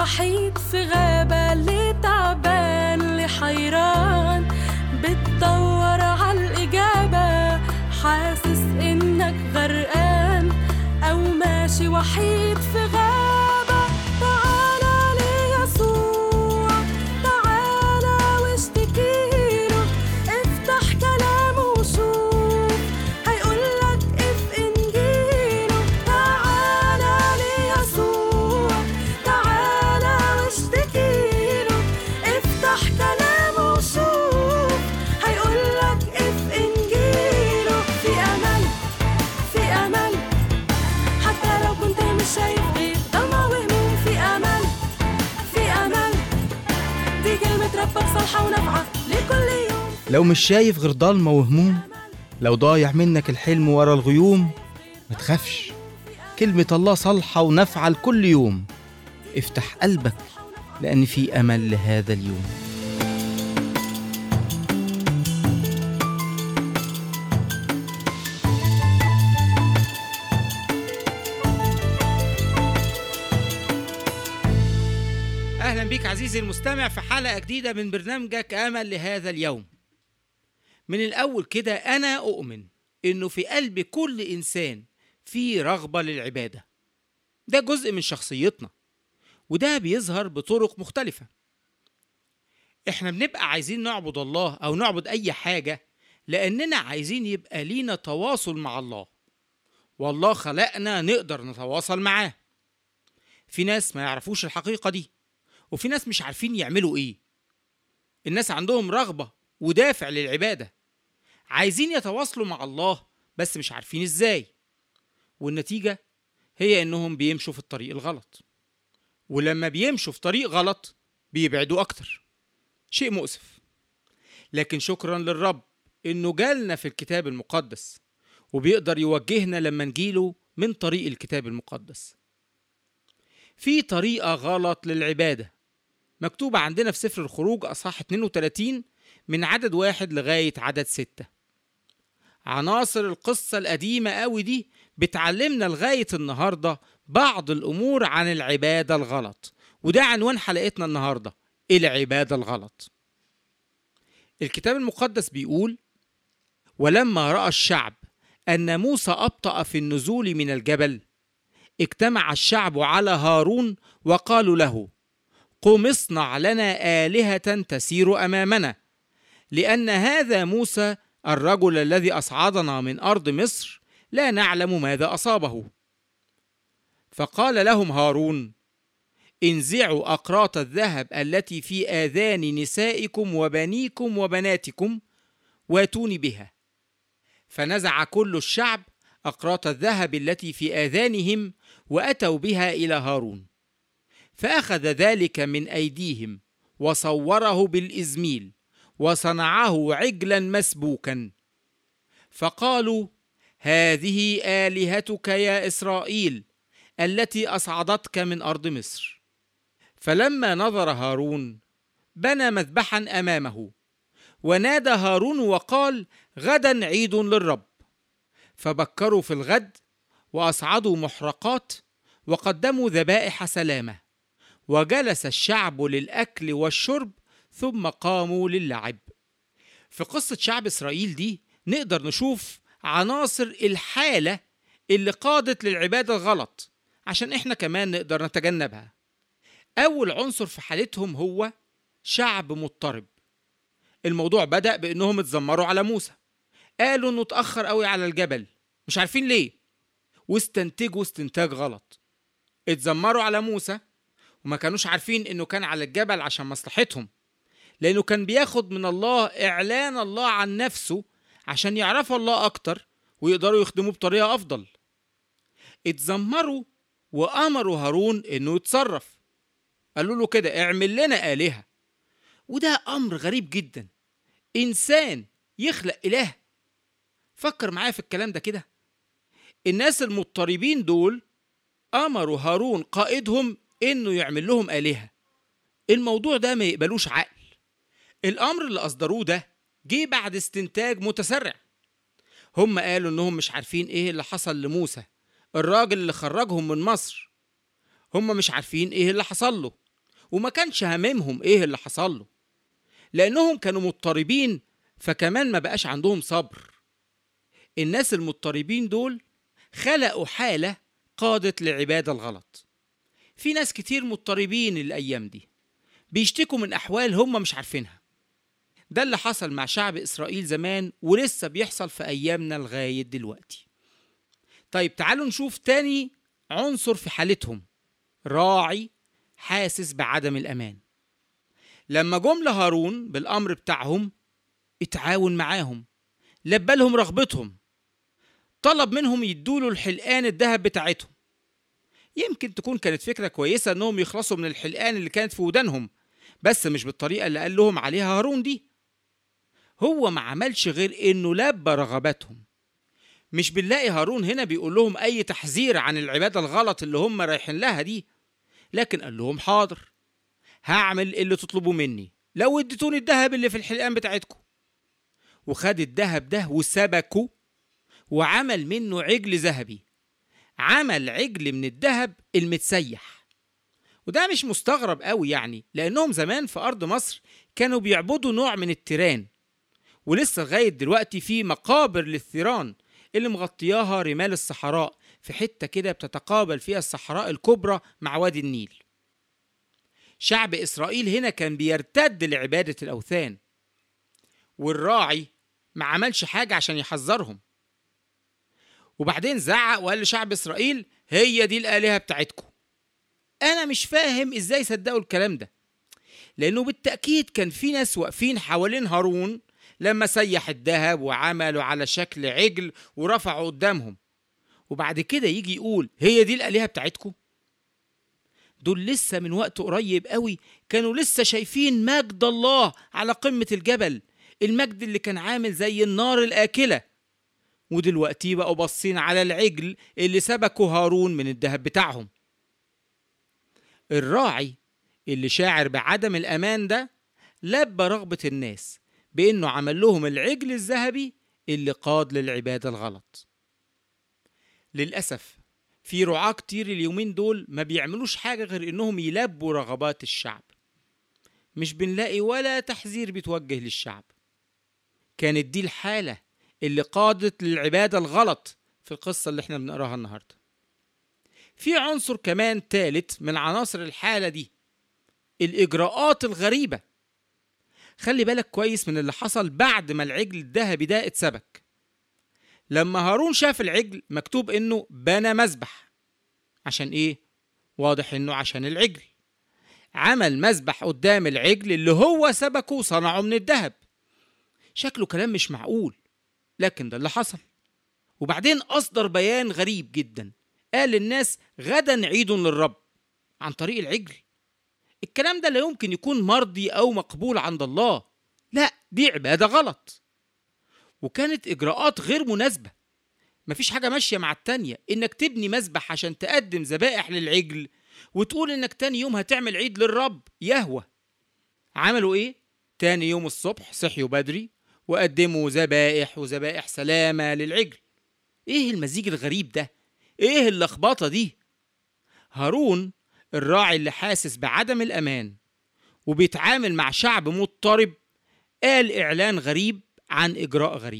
وحيد في غابة اللي تعبان اللي حيران بتدور عالإجابة حاسس إنك غرقان أو ماشي وحيد في غابة تعالى ليسوع تعالى واشتكيله افتح كلامه وشوف هيقولك اف انجيله تعالى ليسوع تعالى واشتكيله افتح كلامه وشوف هيقولك اف انجيله في امل في امل حتى لو كنت مش شايف غير ضلمة وهموم في امل في امل دي كلمة ربك صالحة ونافعة لكل يوم لو مش شايف غير ضلمة وهموم لو ضايع منك الحلم ورا الغيوم ما تخافش كلمة الله صالحة ونافعة لكل يوم افتح قلبك لأن في أمل لهذا اليوم أهلا بك عزيزي المستمع في حلقة جديدة من برنامجك أمل لهذا اليوم من الأول كده أنا أؤمن إنه في قلب كل إنسان في رغبة للعبادة ده جزء من شخصيتنا وده بيظهر بطرق مختلفة إحنا بنبقى عايزين نعبد الله أو نعبد أي حاجة لأننا عايزين يبقى لينا تواصل مع الله والله خلقنا نقدر نتواصل معاه في ناس ما يعرفوش الحقيقة دي وفي ناس مش عارفين يعملوا ايه الناس عندهم رغبة ودافع للعبادة عايزين يتواصلوا مع الله بس مش عارفين ازاي والنتيجة هي انهم بيمشوا في الطريق الغلط ولما بيمشوا في طريق غلط بيبعدوا اكتر شيء مؤسف لكن شكرا للرب انه جالنا في الكتاب المقدس وبيقدر يوجهنا لما نجيله من طريق الكتاب المقدس في طريقة غلط للعبادة مكتوبة عندنا في سفر الخروج أصحاح 32 من عدد واحد لغاية عدد ستة عناصر القصة القديمة قوي دي بتعلمنا لغاية النهاردة بعض الأمور عن العبادة الغلط وده عنوان حلقتنا النهاردة العبادة الغلط الكتاب المقدس بيقول ولما رأى الشعب أن موسى أبطأ في النزول من الجبل اجتمع الشعب على هارون وقالوا له قم اصنع لنا آلهة تسير أمامنا لأن هذا موسى الرجل الذي أصعدنا من أرض مصر لا نعلم ماذا أصابه فقال لهم هارون انزعوا أقراط الذهب التي في آذان نسائكم وبنيكم وبناتكم واتوني بها فنزع كل الشعب أقراط الذهب التي في آذانهم وأتوا بها إلى هارون فأخذ ذلك من أيديهم وصوره بالإزميل وصنعه عجلا مسبوكا فقالوا هذه آلهتك يا إسرائيل التي أصعدتك من أرض مصر فلما نظر هارون بنى مذبحا أمامه ونادى هارون وقال غدا عيد للرب فبكروا في الغد واصعدوا محرقات وقدموا ذبائح سلامه وجلس الشعب للاكل والشرب ثم قاموا للعب في قصه شعب اسرائيل دي نقدر نشوف عناصر الحاله اللي قادت للعباده الغلط عشان احنا كمان نقدر نتجنبها اول عنصر في حالتهم هو شعب مضطرب الموضوع بدا بانهم اتذمروا على موسى قالوا انه اتاخر قوي على الجبل مش عارفين ليه واستنتجوا استنتاج غلط اتذمروا على موسى وما كانوش عارفين انه كان على الجبل عشان مصلحتهم لانه كان بياخد من الله اعلان الله عن نفسه عشان يعرفوا الله اكتر ويقدروا يخدموه بطريقه افضل اتذمروا وامروا هارون انه يتصرف قالوا له كده اعمل لنا الهه وده امر غريب جدا انسان يخلق اله فكر معايا في الكلام ده كده الناس المضطربين دول امروا هارون قائدهم انه يعمل لهم الهه الموضوع ده ما يقبلوش عقل الامر اللي اصدروه ده جه بعد استنتاج متسرع هم قالوا انهم مش عارفين ايه اللي حصل لموسى الراجل اللي خرجهم من مصر هم مش عارفين ايه اللي حصل له وما كانش هاممهم ايه اللي حصل له لانهم كانوا مضطربين فكمان ما بقاش عندهم صبر الناس المضطربين دول خلقوا حالة قادت لعبادة الغلط في ناس كتير مضطربين الأيام دي بيشتكوا من أحوال هم مش عارفينها ده اللي حصل مع شعب إسرائيل زمان ولسه بيحصل في أيامنا لغاية دلوقتي طيب تعالوا نشوف تاني عنصر في حالتهم راعي حاسس بعدم الأمان لما جم لهارون بالأمر بتاعهم اتعاون معاهم لبى لهم رغبتهم طلب منهم يدوله الحلقان الذهب بتاعتهم يمكن تكون كانت فكرة كويسة انهم يخلصوا من الحلقان اللي كانت في ودانهم بس مش بالطريقة اللي قال لهم عليها هارون دي هو ما عملش غير انه لبى رغباتهم مش بنلاقي هارون هنا بيقول لهم اي تحذير عن العبادة الغلط اللي هم رايحين لها دي لكن قال لهم حاضر هعمل اللي تطلبوا مني لو اديتوني الذهب اللي في الحلقان بتاعتكم وخد الذهب ده وسبكه وعمل منه عجل ذهبي عمل عجل من الذهب المتسيح وده مش مستغرب قوي يعني لانهم زمان في ارض مصر كانوا بيعبدوا نوع من التيران ولسه لغايه دلوقتي في مقابر للثيران اللي مغطياها رمال الصحراء في حته كده بتتقابل فيها الصحراء الكبرى مع وادي النيل شعب اسرائيل هنا كان بيرتد لعباده الاوثان والراعي ما عملش حاجه عشان يحذرهم وبعدين زعق وقال لشعب اسرائيل هي دي الالهه بتاعتكم انا مش فاهم ازاي صدقوا الكلام ده لانه بالتاكيد كان في ناس واقفين حوالين هارون لما سيح الذهب وعملوا على شكل عجل ورفعوا قدامهم وبعد كده يجي يقول هي دي الالهه بتاعتكم دول لسه من وقت قريب قوي كانوا لسه شايفين مجد الله على قمه الجبل المجد اللي كان عامل زي النار الاكله ودلوقتي بقوا باصين على العجل اللي سبكوا هارون من الذهب بتاعهم الراعي اللي شاعر بعدم الأمان ده لبى رغبة الناس بإنه عمل لهم العجل الذهبي اللي قاد للعبادة الغلط للأسف في رعاة كتير اليومين دول ما بيعملوش حاجة غير إنهم يلبوا رغبات الشعب مش بنلاقي ولا تحذير بيتوجه للشعب كانت دي الحالة اللي قادت للعبادة الغلط في القصة اللي احنا بنقراها النهاردة في عنصر كمان تالت من عناصر الحالة دي الإجراءات الغريبة خلي بالك كويس من اللي حصل بعد ما العجل الذهبي ده اتسبك لما هارون شاف العجل مكتوب انه بنى مذبح عشان ايه واضح انه عشان العجل عمل مذبح قدام العجل اللي هو سبكه وصنعه من الذهب شكله كلام مش معقول لكن ده اللي حصل وبعدين أصدر بيان غريب جدا قال للناس غدا عيد للرب عن طريق العجل الكلام ده لا يمكن يكون مرضي أو مقبول عند الله لا دي عبادة غلط وكانت إجراءات غير مناسبة مفيش حاجة ماشية مع التانية إنك تبني مذبح عشان تقدم ذبائح للعجل وتقول إنك تاني يوم هتعمل عيد للرب يهوى عملوا إيه؟ تاني يوم الصبح صحيوا بدري وقدموا ذبائح وذبائح سلامة للعجل ايه المزيج الغريب ده ايه اللخبطة دي هارون الراعي اللي حاسس بعدم الأمان وبيتعامل مع شعب مضطرب قال إعلان غريب عن إجراء غريب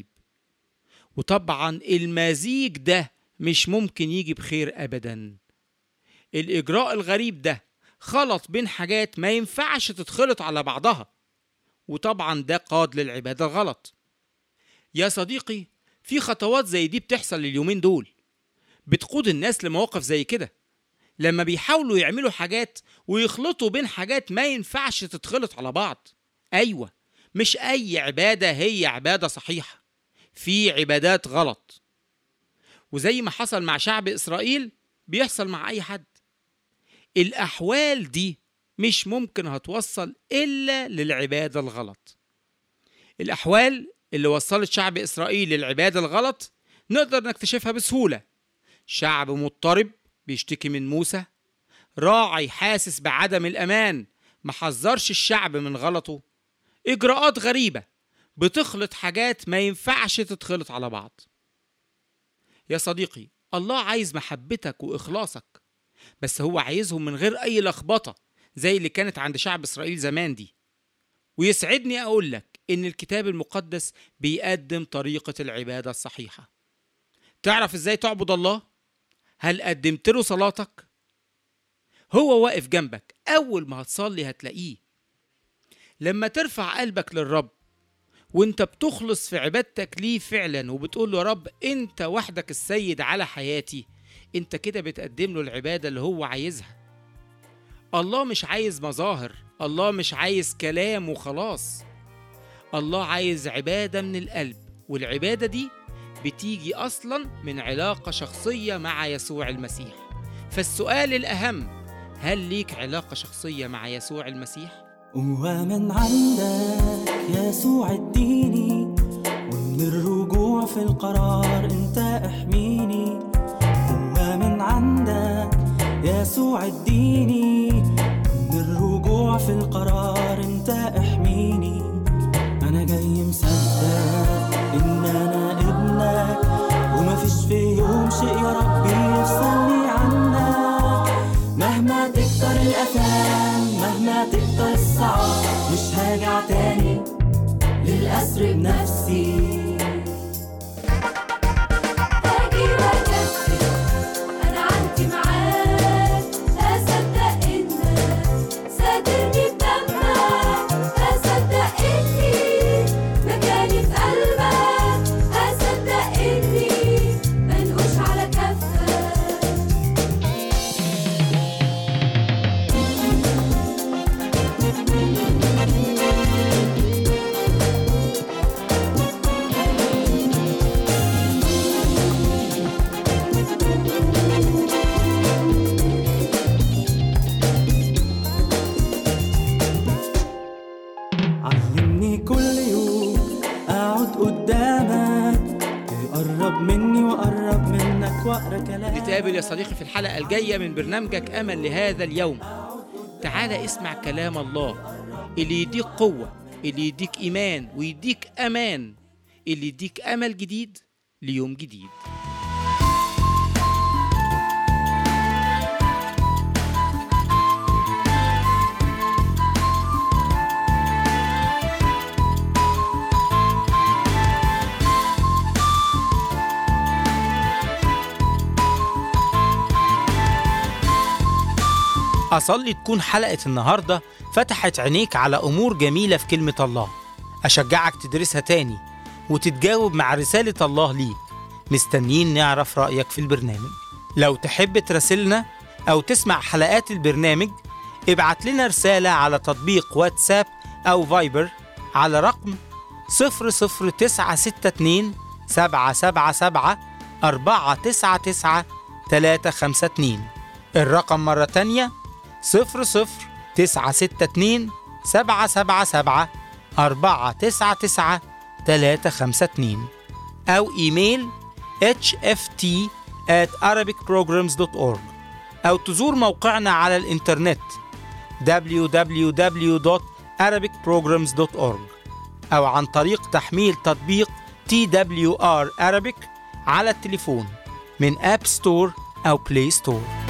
وطبعا المزيج ده مش ممكن يجي بخير أبدا الإجراء الغريب ده خلط بين حاجات ما ينفعش تتخلط على بعضها وطبعا ده قاد للعبادة الغلط يا صديقي في خطوات زي دي بتحصل اليومين دول بتقود الناس لمواقف زي كده لما بيحاولوا يعملوا حاجات ويخلطوا بين حاجات ما ينفعش تتخلط على بعض أيوة مش أي عبادة هي عبادة صحيحة في عبادات غلط وزي ما حصل مع شعب إسرائيل بيحصل مع أي حد الأحوال دي مش ممكن هتوصل إلا للعبادة الغلط الأحوال اللي وصلت شعب إسرائيل للعبادة الغلط نقدر نكتشفها بسهولة شعب مضطرب بيشتكي من موسى راعي حاسس بعدم الأمان محذرش الشعب من غلطه إجراءات غريبة بتخلط حاجات ما ينفعش تتخلط على بعض يا صديقي الله عايز محبتك وإخلاصك بس هو عايزهم من غير أي لخبطة زي اللي كانت عند شعب إسرائيل زمان دي ويسعدني أقول لك إن الكتاب المقدس بيقدم طريقة العبادة الصحيحة تعرف إزاي تعبد الله؟ هل قدمت له صلاتك؟ هو واقف جنبك أول ما هتصلي هتلاقيه لما ترفع قلبك للرب وانت بتخلص في عبادتك ليه فعلا وبتقول له يا رب انت وحدك السيد على حياتي انت كده بتقدم له العبادة اللي هو عايزها الله مش عايز مظاهر الله مش عايز كلام وخلاص الله عايز عبادة من القلب والعبادة دي بتيجي أصلا من علاقة شخصية مع يسوع المسيح فالسؤال الأهم هل ليك علاقة شخصية مع يسوع المسيح؟ ومن عندك يسوع اديني ومن الرجوع في القرار انت احميني ومن عندك يسوع اديني ومن الرجوع في القرار انت احميني انا جاي مصدق ان انا ابنك ومفيش في يوم شيء يا ربي يفصلني عنك مهما تكتر الأثام مهما تكتر الصعاب مش هرجع تاني للأسر بنفسي باجي وأكفي أنا عندي معاك أصدق إنك ساترني بدمك أصدق إني مكاني في قلبك أصدق إني منقوش على كفك علمني كل يوم أقعد قدامك تقرب مني وأقرب منك وأقرا كلامك نتقابل يا صديقي في الحلقة الجاية من برنامجك أمل لهذا اليوم تعال اسمع كلام الله اللي يديك قوة اللي يديك إيمان ويديك أمان اللي يديك أمل جديد ليوم جديد أصلي تكون حلقة النهاردة فتحت عينيك على أمور جميلة في كلمة الله أشجعك تدرسها تاني وتتجاوب مع رسالة الله ليك مستنيين نعرف رأيك في البرنامج لو تحب تراسلنا أو تسمع حلقات البرنامج ابعت لنا رسالة على تطبيق واتساب أو فايبر على رقم 00962 777 499 352 الرقم مرة تانية صفر صفر تسعة ستة اتنين سبعة سبعة سبعة أربعة تسعة تسعة تلاتة خمسة اتنين أو إيميل hft at arabicprograms.org أو تزور موقعنا على الإنترنت www.arabicprograms.org أو عن طريق تحميل تطبيق TWR Arabic على التليفون من أب ستور أو بلاي ستور